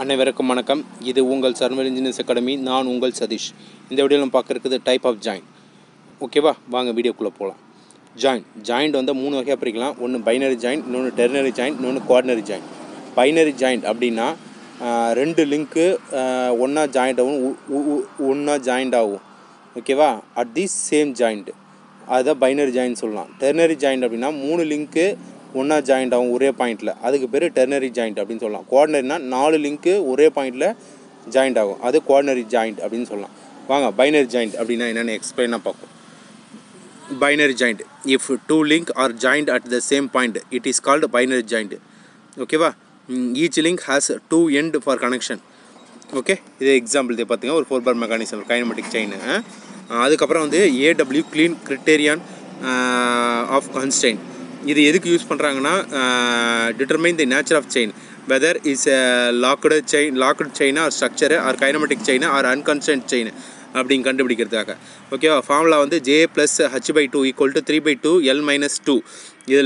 அனைவருக்கும் வணக்கம் இது உங்கள் சர்மல் இன்ஜினியர்ஸ் அகாடமி நான் உங்கள் சதீஷ் இந்த வீடியோவில் நம்ம பார்க்க இருக்குது டைப் ஆஃப் ஜாயின் ஓகேவா வாங்க வீடியோக்குள்ளே போகலாம் ஜாயின் ஜாயிண்ட் வந்து மூணு வகையாக பிரிக்கலாம் ஒன்று பைனரி ஜாயின் இன்னொன்று டெர்னரி ஜாயின் இன்னொன்று குவார்டினரி ஜாயின் பைனரி ஜாயிண்ட் அப்படின்னா ஆஹ், ரெண்டு லிங்க்கு ஒன்றா ஜாயிண்ட் ஆகும் ஒன்றா ஜாயிண்ட் ஆகும் ஓகேவா அட் தி சேம் ஜாயிண்ட் அதுதான் பைனரி ஜாயின் சொல்லலாம் டெர்னரி ஜாயிண்ட் அப்படின்னா மூணு லிங்க்கு ஒன்றா ஜாயிண்ட் ஆகும் ஒரே பாயிண்டில் அதுக்கு பேர் டெர்னரி ஜாயிண்ட் அப்படின்னு சொல்லலாம் குவார்டினரினா நாலு லிங்க்கு ஒரே பாயிண்டில் ஜாயிண்ட் ஆகும் அது குவார்டினரி ஜாயிண்ட் அப்படின்னு சொல்லலாம் வாங்க பைனரி ஜாயிண்ட் அப்படின்னா என்னென்னு எக்ஸ்பிளைனாக பார்ப்போம் binary joint if two link are joined at the same point it is called binary joint ஓகேவா each link has two end for connection okay இது எக்ஸாம்பிள் இது பார்த்தீங்கன்னா ஒரு four bar mechanism kinematic chain அதுக்கப்புறம் வந்து A W Klein criterion of constraint இது எதுக்கு use பண்ணுறாங்கன்னா determine the nature of chain whether is locked chain locked செயினா or structure or kinematic chain or unconstrained chain அப்படின்னு கண்டுபிடிக்கிறதுக்காக ஓகேவா ஃபார்முலா வந்து J plus H by two equal to three by two L minus two இதில்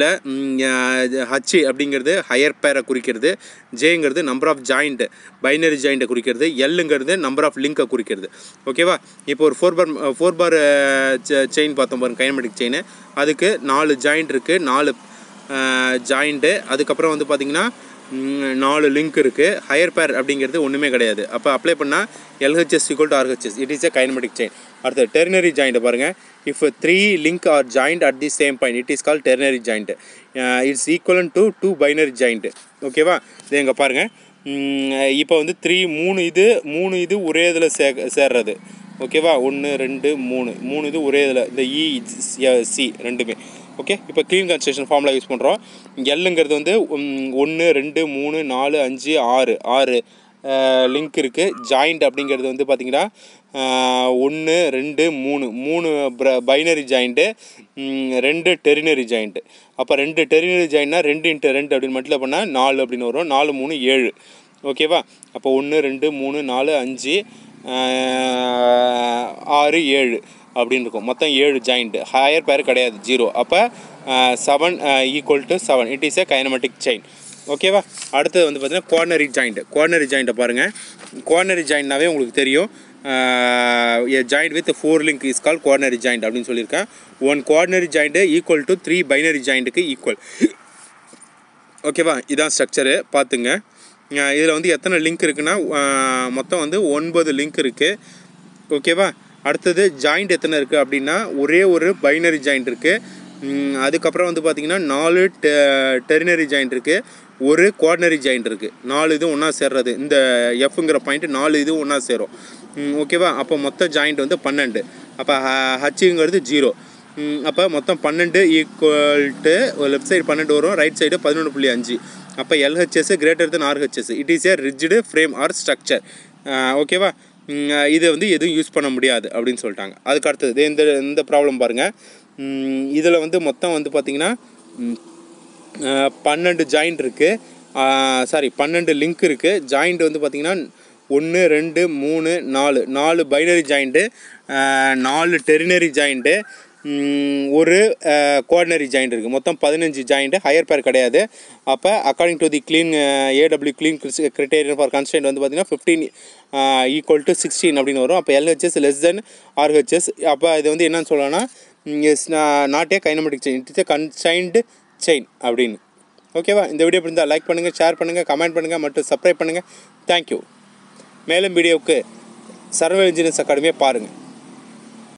H அப்படிங்கிறது higher பேரை குறிக்கிறது ஜேங்கிறது number of joint binary ஜாயிண்ட்டை குறிக்கிறது எல்லுங்கிறது நம்பர் ஆஃப் லிங்கை குறிக்கிறது ஓகேவா இப்போ ஒரு four bar four bar chain பார்த்தோம் பாருங்க கைனமெட்டிக் செயின் அதுக்கு நாலு ஜாயிண்ட் இருக்குது நாலு ஜாயிண்ட்டு அதுக்கப்புறம் வந்து பார்த்திங்கன்னா ம், நாலு லிங்க் இருக்குது ஹையர் பேர் அப்படிங்கிறது ஒன்றுமே கிடையாது அப்போ அப்ளை பண்ணால் LHS equal to RHS it is a kinematic chain அடுத்து டெர்னரி ஜாயிண்ட் பாருங்கள் if three link are joint at the same point it is call ternary joint it's equivalent to two binary joint ஓகேவா இது எங்கே பாருங்கள் இப்போ வந்து three மூணு இது மூணு இது ஒரே இதில் சே சேர்றது ஓகேவா ஒன்று ரெண்டு மூணு மூணு இது ஒரே இதில் இந்த இ சி ரெண்டுமே ஓகே இப்போ க்ளீன் கன்ஸ்ட்ரக்ஷன் ஃபார்முலா யூஸ் பண்ணுறோம் எல்லுங்கிறது வந்து ஒன்று ரெண்டு மூணு நாலு அஞ்சு ஆறு ஆறு லிங்க் இருக்குது ஜாயிண்ட் அப்படிங்கிறது வந்து பார்த்திங்கன்னா ஒன்று ரெண்டு மூணு மூணு பைனரி ஜாயிண்ட்டு ரெண்டு டெரினரி ஜாயிண்ட்டு அப்போ ரெண்டு டெரினரி ஜாயிண்ட்னா ரெண்டு இன்ட்டு ரெண்டு அப்படின்னு மட்டும் பண்ணால் நாலு அப்படின்னு வரும் நாலு மூணு ஏழு ஓகேவா அப்போ ஒன்று ரெண்டு மூணு நாலு அஞ்சு ஆஹ், ஆறு ஏழு அப்படின்னு இருக்கும் மொத்தம் ஏழு ஜாயிண்ட் ஹையர் பேர் கிடையாது ஜீரோ அப்போ seven equal to seven it is a kinematic chain ஓகேவா அடுத்தது வந்து பார்த்தீங்கன்னா குவார்னரி ஜாயிண்ட் குவார்னரி ஜாயிண்ட்டை பாருங்கள் குவார்னரி ஜாயிண்ட்னாவே உங்களுக்கு தெரியும் joint with four link is call quaternary joint அப்படின்னு சொல்லியிருக்கேன் one quaternary joint equal to three binary ஜாயிண்ட்டுக்கு ஈக்குவல் ஓகேவா இதான் ஸ்ட்ரக்சரு பார்த்துங்க இதில் வந்து எத்தனை லிங்க் இருக்குன்னா அஹ், மொத்தம் வந்து ஒன்பது லிங்க் இருக்குது ஓகேவா அடுத்தது ஜாயிண்ட் எத்தனை இருக்குது அப்படின்னா ஒரே ஒரு பைனரி ஜாயிண்ட் இருக்குது அதுக்கப்புறம் வந்து பார்த்திங்கன்னா நாலு டெ டெரினரி ஜாயிண்ட் இருக்குது ஒரு குவார்னரி ஜாயிண்ட் இருக்குது நாலு இது ஒன்றா சேர்றது இந்த எஃப்ங்கிற பாயிண்ட் நாலு இது ஒன்றா சேரும் ம், ஓகேவா அப்போ மொத்த ஜாயிண்ட் வந்து பன்னெண்டு அப்போ ஹச்சுங்கிறது ஜீரோ அப்போ மொத்தம் பன்னெண்டு ஈக்குவல் டு லெஃப்ட் சைடு பன்னெண்டு வரும் ரைட் சைடு பதினொன்று புள்ளி அஞ்சு அப்போ LHS greater than RHS it is a rigid frame or structure ஓகேவா ம், இது வந்து எதுவும் யூஸ் பண்ண முடியாது அப்படின்னு சொல்லிட்டாங்க அதுக்கு அடுத்தது இந்த இந்த ப்ராப்ளம் பாருங்கள் இதில் வந்து மொத்தம் வந்து பார்த்திங்கன்னா ம், அஹ், பன்னெண்டு ஜாயிண்ட் இருக்குது சாரி பன்னெண்டு லிங்க் இருக்குது ஜாயிண்ட் வந்து பார்த்திங்கன்னா ஒன்று ரெண்டு மூணு நாலு நாலு பைனரி ஜாயிண்ட்டு நாலு டெரினரி ஜாயிண்ட்டு ஒரு கோஆர்டினரி ஜாயிண்ட் இருக்குது மொத்தம் பதினஞ்சு ஜாயிண்ட்டு ஹையர் பேர் கிடையாது அப்போ according to the Klein A W Klein criterion for constant வந்து பார்த்திங்கன்னா ஃபிஃப்டீன் ஈக்குவல் டு சிக்ஸ்டீன் அப்படின்னு வரும் அப்போ எல்ஹெச்எஸ் லெஸ் தென் ஆர்ஹெச்எஸ் அப்போ இது வந்து என்னன்னு சொல்லலாம்னா is not a kinematic chain it's a constrained chain அப்படின்னு ஓகேவா இந்த வீடியோ பிடிந்தால் லைக் பண்ணுங்கள் ஷேர் பண்ணுங்கள் கமெண்ட் பண்ணுங்கள் மற்றும் சப்ஸ்கிரைப் பண்ணுங்கள் தேங்க்யூ மேலும் வீடியோவுக்கு சர்வே இன்ஜினியர்ஸ் அகாடமியை பாருங்கள்